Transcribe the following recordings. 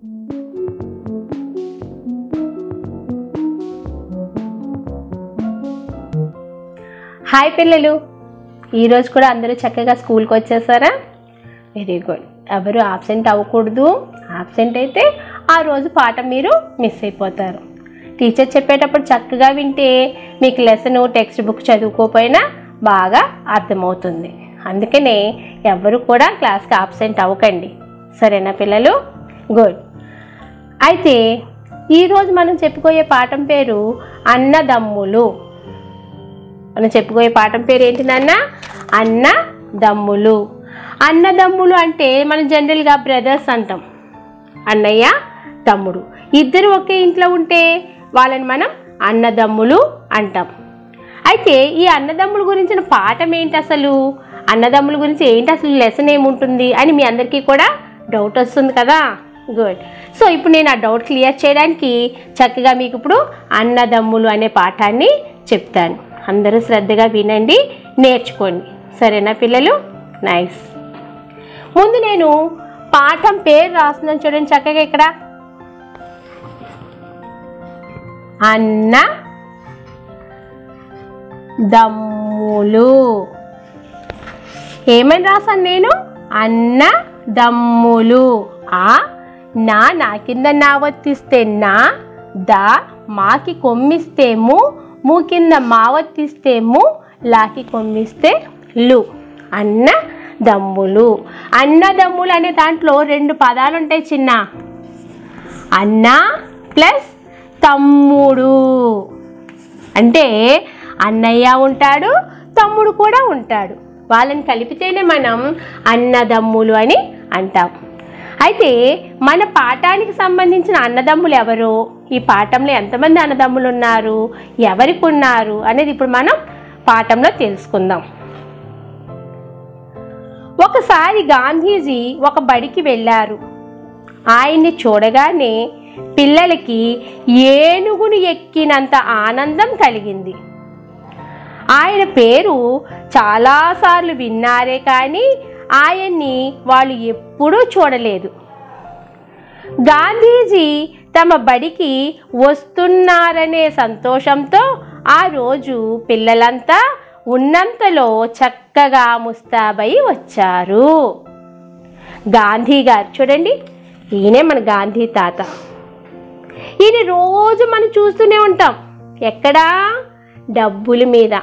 hi పిల్లలు ఈరోజు కూడా అందరూ చక్కగా స్కూల్కి వచ్చేసారా వెరీ గుడ్ ఎవరు ఆబ్సెంట్ అవ్వకూడదు ఆబ్సెంట్ అయితే ఆ రోజు పాఠం మీరు మిస్ అయిపోతారు టీచర్ చెప్పేటప్పుడు చక్కగా వింటే మీకు లెసన్ టెక్స్ట్ బుక్ చదువుకోకపోయినా బాగా అర్థమవుతుంది అందుకనే ఎవరు కూడా క్లాస్కి ఆబ్సెంట్ అవ్వకండి సరేనా పిల్లలు గుడ్ అయితే ఈరోజు మనం చెప్పుకోయే పాఠం పేరు అన్నదమ్ములు మనం చెప్పుకోయే పాఠం పేరు ఏంటి నాన్న అన్న దమ్ములు అన్నదమ్ములు అంటే మనం జనరల్గా బ్రదర్స్ అంటాం అన్నయ్య తమ్ముడు ఇద్దరు ఒకే ఇంట్లో ఉంటే వాళ్ళని మనం అన్నదమ్ములు అంటాం అయితే ఈ అన్నదమ్ముల గురించిన పాఠం ఏంటి అసలు అన్నదమ్ముల గురించి ఏంటి అసలు లెసన్ ఏముంటుంది అని మీ అందరికీ కూడా డౌట్ వస్తుంది కదా గుడ్ సో ఇప్పుడు నేను ఆ డౌట్ క్లియర్ చేయడానికి చక్కగా మీకు ఇప్పుడు అన్నదమ్ములు అనే పాఠాన్ని చెప్తాను అందరూ శ్రద్ధగా వినండి నేర్చుకోండి సరేనా పిల్లలు నైస్ ముందు నేను పాఠం పేరు రాస్తున్నాను చూడండి చక్కగా ఇక్కడ అన్న దమ్ములు ఏమని రాశాను నేను అన్న దమ్ములు ఆ నా నా కింద నా వత్తిస్తే నా ద మాకి కొమ్మిస్తే ము ము కింద మా వత్తిస్తే ము లాకి కొమ్మిస్తే లు అన్న దమ్ములు అన్న దమ్ములు అనే దాంట్లో రెండు పదాలు ఉంటాయి చిన్న అన్న ప్లస్ తమ్ముడు అంటే అన్నయ్య ఉంటాడు తమ్ముడు కూడా ఉంటాడు వాళ్ళని కలిపితేనే మనం అన్నదమ్ములు అని అంటాం అయితే మన పాఠానికి సంబంధించిన అన్నదమ్ములు ఎవరు ఈ పాఠంలో ఎంతమంది అన్నదమ్ములు ఉన్నారు ఎవరికి ఉన్నారు అనేది ఇప్పుడు మనం పాఠంలో తెలుసుకుందాం ఒకసారి గాంధీజీ ఒక బడికి వెళ్ళారు ఆయన్ని చూడగానే పిల్లలకి ఏనుగును ఎక్కినంత ఆనందం కలిగింది ఆయన పేరు చాలాసార్లు విన్నారే కానీ ఆయన్ని వాళ్ళు ఎప్పుడూ చూడలేదు గాంధీజీ తమ బడికి వస్తున్నారనే సంతోషంతో ఆ రోజు పిల్లలంతా ఉన్నంతలో చక్కగా ముస్తాబై వచ్చారు గాంధీ గారు చూడండి ఈయనే మన గాంధీ తాత ఈయన రోజు మనం చూస్తూనే ఉంటాం ఎక్కడా డబ్బుల మీద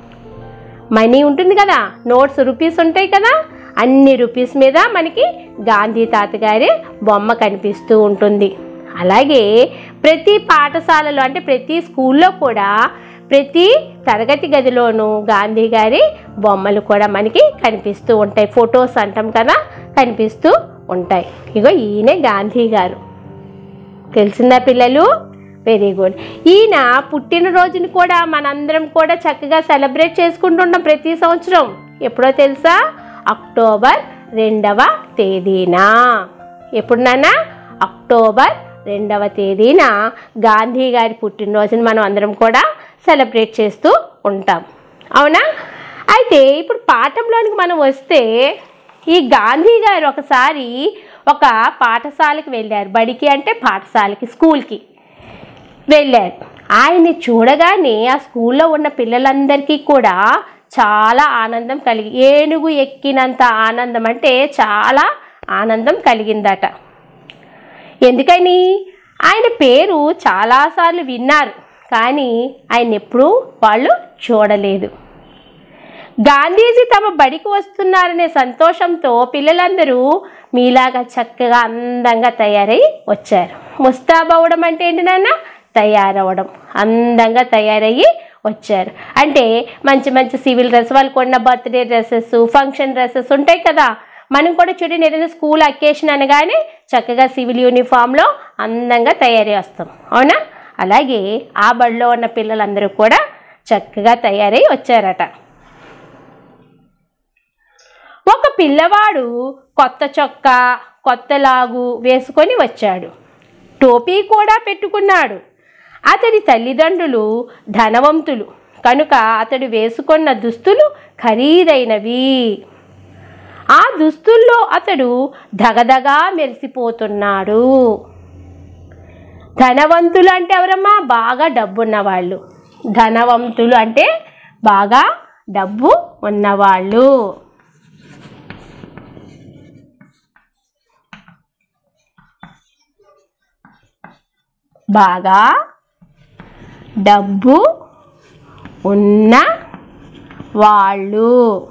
మనీ ఉంటుంది కదా నోట్స్ రూపీస్ ఉంటాయి కదా అన్ని రూపీస్ మీద మనకి గాంధీ తాతగారి బొమ్మ కనిపిస్తూ ఉంటుంది అలాగే ప్రతి పాఠశాలలో అంటే ప్రతి స్కూల్లో కూడా ప్రతి తరగతి గదిలోనూ గాంధీ గారి బొమ్మలు కూడా మనకి కనిపిస్తూ ఉంటాయి ఫొటోస్ అంటాం కదా కనిపిస్తూ ఉంటాయి ఇగో ఈయనే గాంధీ గారు తెలిసిందా పిల్లలు వెరీ గుడ్ ఈయన పుట్టినరోజుని కూడా మనందరం కూడా చక్కగా సెలబ్రేట్ చేసుకుంటున్నాం ప్రతి సంవత్సరం ఎప్పుడో తెలుసా అక్టోబర్ రెండవ తేదీన ఎప్పుడు నాన్న అక్టోబర్ రెండవ తేదీన గాంధీ గారి పుట్టినరోజుని మనం అందరం కూడా సెలబ్రేట్ చేస్తూ ఉంటాం అవునా అయితే ఇప్పుడు పాఠంలోనికి మనం వస్తే ఈ గాంధీ గారు ఒకసారి ఒక పాఠశాలకు వెళ్ళారు బడికి అంటే పాఠశాలకి స్కూల్కి వెళ్ళారు ఆయన్ని చూడగానే ఆ స్కూల్లో ఉన్న పిల్లలందరికీ కూడా చాలా ఆనందం కలిగి ఏనుగు ఎక్కినంత ఆనందం అంటే చాలా ఆనందం కలిగిందట ఎందుకని ఆయన పేరు చాలాసార్లు విన్నారు కానీ ఆయన ఎప్పుడూ వాళ్ళు చూడలేదు గాంధీజీ తమ బడికి వస్తున్నారనే సంతోషంతో పిల్లలందరూ మీలాగా చక్కగా అందంగా తయారై వచ్చారు ముస్తాబవడం అంటే ఏంటి నాన్న తయారవడం అందంగా తయారయ్యి వచ్చారు అంటే మంచి మంచి సివిల్ డ్రెస్ వాళ్ళు కొన్న బర్త్డే డ్రెస్సెస్ ఫంక్షన్ డ్రెస్సెస్ ఉంటాయి కదా మనం కూడా చూడండి ఏదైనా స్కూల్ అకేషన్ అనగానే చక్కగా సివిల్ యూనిఫామ్లో అందంగా తయారై వస్తాం అవునా అలాగే ఆ బడిలో ఉన్న పిల్లలందరూ కూడా చక్కగా తయారై వచ్చారట ఒక పిల్లవాడు కొత్త చొక్కా కొత్త లాగు వేసుకొని వచ్చాడు టోపీ కూడా పెట్టుకున్నాడు అతడి తల్లిదండ్రులు ధనవంతులు కనుక అతడు వేసుకున్న దుస్తులు ఖరీదైనవి ఆ దుస్తుల్లో అతడు దగదగా మెరిసిపోతున్నాడు ధనవంతులు అంటే ఎవరమ్మా బాగా డబ్బు ఉన్నవాళ్ళు ధనవంతులు అంటే బాగా డబ్బు ఉన్నవాళ్ళు బాగా డబ్బు ఉన్న వాళ్ళు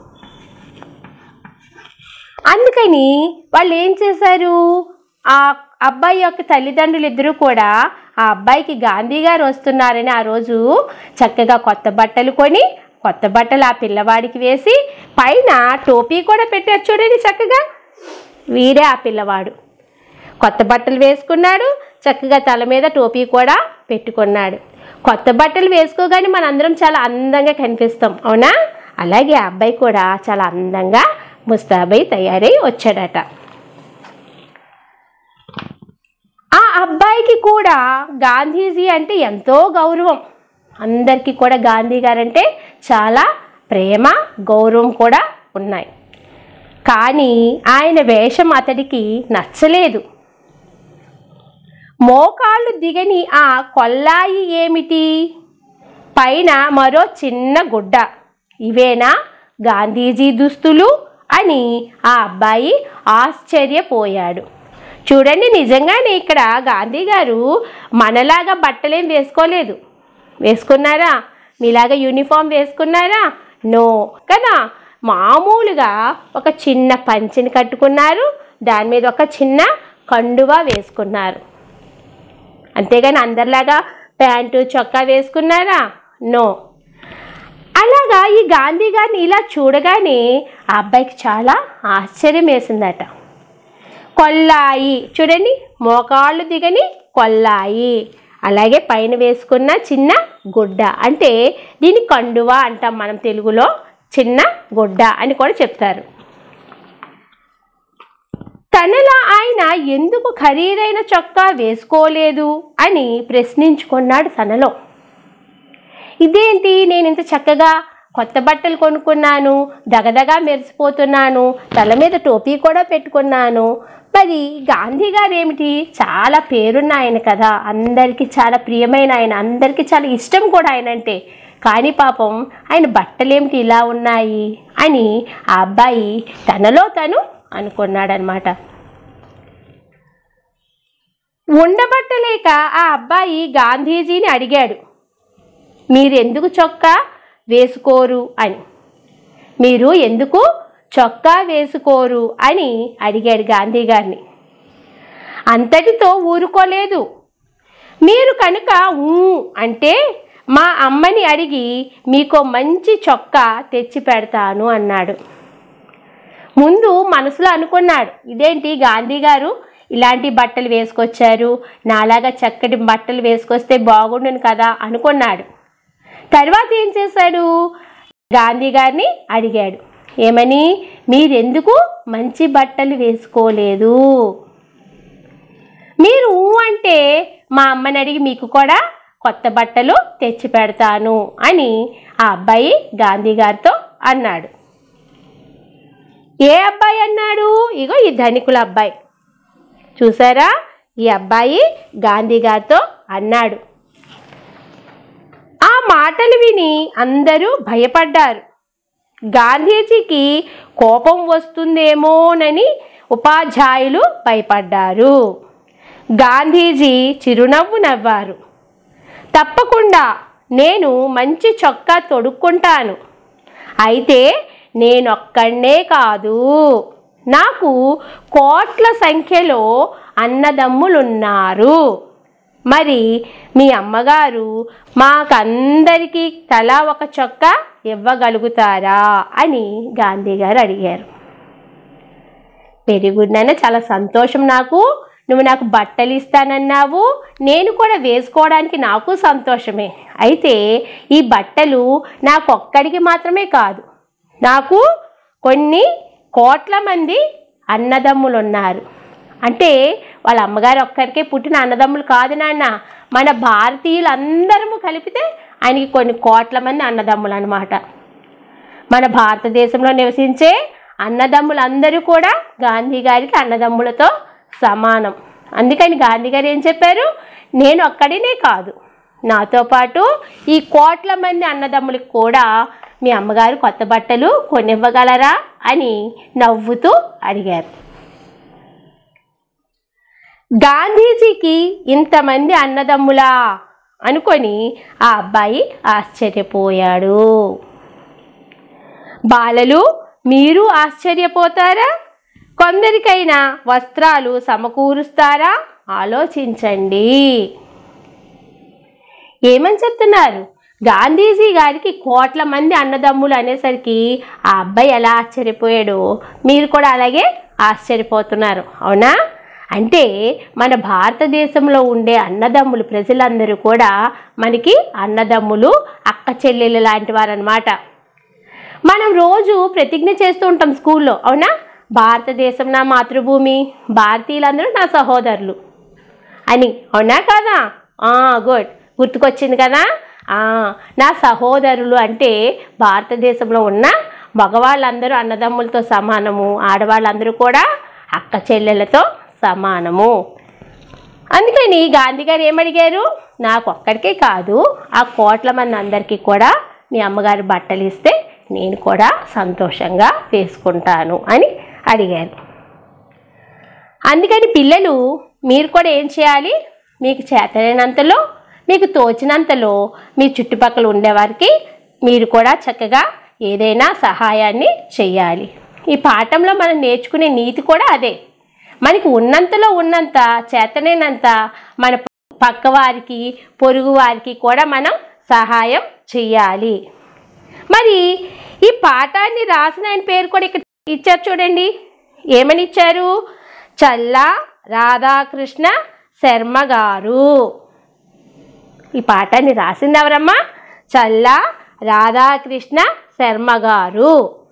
అందుకని వాళ్ళు ఏం చేశారు ఆ అబ్బాయి యొక్క తల్లిదండ్రులు ఇద్దరూ కూడా ఆ అబ్బాయికి గాంధీ గారు వస్తున్నారని ఆ రోజు చక్కగా కొత్త బట్టలు కొని కొత్త బట్టలు ఆ పిల్లవాడికి వేసి పైన టోపీ కూడా పెట్టారు చూడండి చక్కగా వీరే ఆ పిల్లవాడు కొత్త బట్టలు వేసుకున్నాడు చక్కగా తల మీద టోపీ కూడా పెట్టుకున్నాడు కొత్త బట్టలు వేసుకోగానే మనందరం చాలా అందంగా కనిపిస్తాం అవునా అలాగే ఆ అబ్బాయి కూడా చాలా అందంగా ముస్తాబై తయారై వచ్చాడట ఆ అబ్బాయికి కూడా గాంధీజీ అంటే ఎంతో గౌరవం అందరికీ కూడా గాంధీ గారంటే చాలా ప్రేమ గౌరవం కూడా ఉన్నాయి కానీ ఆయన వేషం అతడికి నచ్చలేదు మోకాళ్ళు దిగని ఆ కొల్లాయి ఏమిటి పైన మరో చిన్న గుడ్డ ఇవేనా గాంధీజీ దుస్తులు అని ఆ అబ్బాయి ఆశ్చర్యపోయాడు చూడండి నిజంగానే ఇక్కడ గాంధీ గారు మనలాగా బట్టలేం వేసుకోలేదు వేసుకున్నారా మీలాగా యూనిఫామ్ వేసుకున్నారా నో కదా మామూలుగా ఒక చిన్న పంచెని కట్టుకున్నారు దాని మీద ఒక చిన్న కండువా వేసుకున్నారు అంతేగాని అందరిలాగా ప్యాంటు చొక్కా వేసుకున్నారా నో అలాగా ఈ గాంధీ గారిని ఇలా చూడగానే ఆ అబ్బాయికి చాలా ఆశ్చర్యం వేసిందట కొల్లాయి చూడండి మోకాళ్ళు దిగని కొల్లాయి అలాగే పైన వేసుకున్న చిన్న గుడ్డ అంటే దీని కండువా అంటాం మనం తెలుగులో చిన్న గుడ్డ అని కూడా చెప్తారు తనలా ఆయన ఎందుకు ఖరీదైన చొక్కా వేసుకోలేదు అని ప్రశ్నించుకున్నాడు తనలో ఇదేంటి నేను ఇంత చక్కగా కొత్త బట్టలు కొనుక్కున్నాను దగదగా మెరిసిపోతున్నాను తల మీద టోపీ కూడా పెట్టుకున్నాను మరి గాంధీ గారు ఏమిటి చాలా పేరున్న ఆయన కదా అందరికీ చాలా ప్రియమైన ఆయన అందరికీ చాలా ఇష్టం కూడా ఆయన అంటే కానీ పాపం ఆయన బట్టలేమిటి ఇలా ఉన్నాయి అని ఆ అబ్బాయి తనలో తను అనుకున్నాడనమాట ఉండబట్టలేక ఆ అబ్బాయి గాంధీజీని అడిగాడు మీరెందుకు చొక్కా వేసుకోరు అని మీరు ఎందుకు చొక్కా వేసుకోరు అని అడిగాడు గాంధీ గారిని అంతటితో ఊరుకోలేదు మీరు కనుక ఊ అంటే మా అమ్మని అడిగి మీకో మంచి చొక్కా తెచ్చి పెడతాను అన్నాడు ముందు మనసులో అనుకున్నాడు ఇదేంటి గాంధీ గారు ఇలాంటి బట్టలు వేసుకొచ్చారు నాలాగా చక్కటి బట్టలు వేసుకొస్తే బాగుండును కదా అనుకున్నాడు తర్వాత ఏం చేశాడు గాంధీ గారిని అడిగాడు ఏమని మీరెందుకు మంచి బట్టలు వేసుకోలేదు మీరు ఊ అంటే మా అమ్మని అడిగి మీకు కూడా కొత్త బట్టలు తెచ్చి పెడతాను అని ఆ అబ్బాయి గాంధీ గారితో అన్నాడు ఏ అబ్బాయి అన్నాడు ఇగో ఈ ధనికుల అబ్బాయి చూసారా ఈ అబ్బాయి గాంధీ గారితో అన్నాడు ఆ మాటలు విని అందరూ భయపడ్డారు గాంధీజీకి కోపం వస్తుందేమోనని ఉపాధ్యాయులు భయపడ్డారు గాంధీజీ చిరునవ్వు నవ్వారు తప్పకుండా నేను మంచి చొక్కా తొడుక్కుంటాను అయితే నేనొక్కడే కాదు నాకు కోట్ల సంఖ్యలో అన్నదమ్ములున్నారు మరి మీ అమ్మగారు మాకందరికీ తలా ఒక చొక్కా ఇవ్వగలుగుతారా అని గాంధీ గారు అడిగారు వెరీ గుడ్ నాన్న చాలా సంతోషం నాకు నువ్వు నాకు బట్టలు ఇస్తానన్నావు నేను కూడా వేసుకోవడానికి నాకు సంతోషమే అయితే ఈ బట్టలు నాకు ఒక్కడికి మాత్రమే కాదు నాకు కొన్ని కోట్ల మంది అన్నదమ్ములు ఉన్నారు అంటే వాళ్ళ అమ్మగారు ఒక్కరికే పుట్టిన అన్నదమ్ములు కాదు నాన్న మన భారతీయులందరము కలిపితే ఆయనకి కొన్ని కోట్ల మంది అన్నదమ్ములు అనమాట మన భారతదేశంలో నివసించే అన్నదమ్ములందరూ కూడా గాంధీ గారికి అన్నదమ్ములతో సమానం అందుకని గాంధీ గారు ఏం చెప్పారు నేను ఒక్కడినే కాదు నాతో పాటు ఈ కోట్ల మంది అన్నదమ్ములకు కూడా మీ అమ్మగారు కొత్త బట్టలు కొనివ్వగలరా అని నవ్వుతూ అడిగారు గాంధీజీకి ఇంతమంది అన్నదమ్ములా అనుకొని ఆ అబ్బాయి ఆశ్చర్యపోయాడు బాలలు మీరు ఆశ్చర్యపోతారా కొందరికైనా వస్త్రాలు సమకూరుస్తారా ఆలోచించండి ఏమని చెప్తున్నారు గాంధీజీ గారికి కోట్ల మంది అన్నదమ్ములు అనేసరికి ఆ అబ్బాయి ఎలా ఆశ్చర్యపోయాడో మీరు కూడా అలాగే ఆశ్చర్యపోతున్నారు అవునా అంటే మన భారతదేశంలో ఉండే అన్నదమ్ములు ప్రజలందరూ కూడా మనకి అన్నదమ్ములు అక్క చెల్లెలు లాంటి వారనమాట మనం రోజు ప్రతిజ్ఞ చేస్తూ ఉంటాం స్కూల్లో అవునా భారతదేశం నా మాతృభూమి భారతీయులందరూ నా సహోదరులు అని అవునా కదా గుడ్ గుర్తుకొచ్చింది కదా ఆ, నా సహోదరులు అంటే భారతదేశంలో ఉన్న మగవాళ్ళందరూ అన్నదమ్ములతో సమానము ఆడవాళ్ళందరూ కూడా అక్క చెల్లెలతో సమానము అందుకని గాంధీ గారు ఏమడిగారు నాకు ఒక్కడికే కాదు ఆ కోట్ల మంది అందరికీ కూడా మీ అమ్మగారు బట్టలు ఇస్తే నేను కూడా సంతోషంగా వేసుకుంటాను అని అడిగారు అందుకని పిల్లలు మీరు కూడా ఏం చేయాలి మీకు చేతనైనంతలో మీకు తోచినంతలో మీ చుట్టుపక్కల ఉండేవారికి మీరు కూడా చక్కగా ఏదైనా సహాయాన్ని చేయాలి ఈ పాఠంలో మనం నేర్చుకునే నీతి కూడా అదే మనకి ఉన్నంతలో ఉన్నంత చేతనైనంత మన పక్కవారికి పొరుగు వారికి కూడా మనం సహాయం చేయాలి మరి ఈ పాఠాన్ని రాసిన ఆయన పేరు కూడా ఇక్కడ ఇచ్చారు చూడండి ఏమని ఇచ్చారు చల్లా రాధాకృష్ణ శర్మ గారు ఈ పాఠాన్ని రాసింది ఎవరమ్మా చల్లా రాధాకృష్ణ శర్మ గారు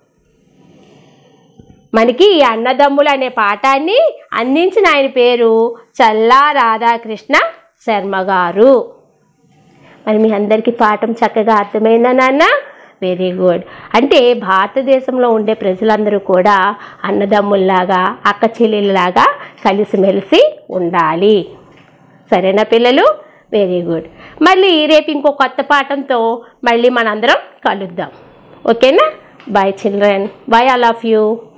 మనకి ఈ అన్నదమ్ములు అనే పాఠాన్ని అందించిన ఆయన పేరు చల్లా రాధాకృష్ణ శర్మ గారు మరి మీ అందరికీ పాఠం చక్కగా అర్థమైందా నాన్న వెరీ గుడ్ అంటే భారతదేశంలో ఉండే ప్రజలందరూ కూడా అన్నదమ్ముల్లాగా అక్క చెల్లెళ్ళలాగా కలిసిమెలిసి ఉండాలి సరేనా పిల్లలు వెరీ గుడ్ మళ్ళీ రేపు ఇంకో కొత్త పాఠంతో మళ్ళీ మనందరం కలుద్దాం ఓకేనా bye children bye I love you